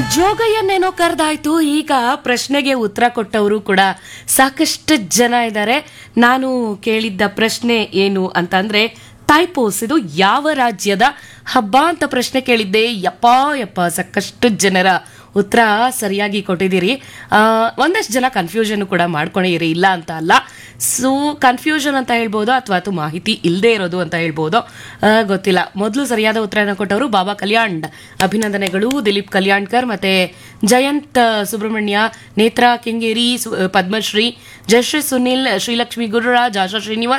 ಜೋಗಯ್ಯನ್ನೇನೋ ಕರೆದಾಯ್ತು ಈಗ ಪ್ರಶ್ನೆಗೆ ಉತ್ತರ ಕೊಟ್ಟವರು ಕೂಡ ಸಾಕಷ್ಟು ಜನ ಇದ್ದಾರೆ ನಾನು ಕೇಳಿದ್ದ ಪ್ರಶ್ನೆ ಏನು ಅಂತಂದ್ರೆ ಟೈಪೋಸ್ ಇದು ಯಾವ ರಾಜ್ಯದ ಹಬ್ಬ ಅಂತ ಪ್ರಶ್ನೆ ಕೇಳಿದ್ದೆ ಯಪ್ಪ ಯಪ್ಪ ಸಾಕಷ್ಟು ಜನರ ಉತ್ತರ ಸರಿಯಾಗಿ ಕೊಟ್ಟಿದ್ದೀರಿ ಆ, ಒಂದಷ್ಟು ಜನ ಕನ್ಫ್ಯೂಷನ್ ಕೂಡ ಮಾಡ್ಕೊಂಡಿರಿ ಇಲ್ಲ ಅಂತ ಅಲ್ಲ ಸೊ ಕನ್ಫ್ಯೂಷನ್ ಅಂತ ಹೇಳ್ಬೋದು ಅಥವಾ ಅದು ಮಾಹಿತಿ ಇಲ್ಲದೆ ಇರೋದು ಅಂತ ಹೇಳ್ಬೋದು ಆ, ಗೊತ್ತಿಲ್ಲ ಮೊದಲು ಸರಿಯಾದ ಉತ್ತರನ ಕೊಟ್ಟವರು ಬಾಬಾ ಕಲ್ಯಾಣ್ ಅಭಿನಂದನೆಗಳು ದಿಲೀಪ್ ಕಲ್ಯಾಣ್ಕರ್ ಮತ್ತೆ ಜಯಂತ್ ಸುಬ್ರಹ್ಮಣ್ಯ ನೇತ್ರಾ ಕೆಂಗೇರಿ ಸು- ಪದ್ಮಶ್ರೀ ಜಯಶ್ರೀ ಸುನಿಲ್ ಶ್ರೀಲಕ್ಷ್ಮಿ ಗುರುರಾಜ್ ಆಶಾ ಶ್ರೀನಿವಾಸ್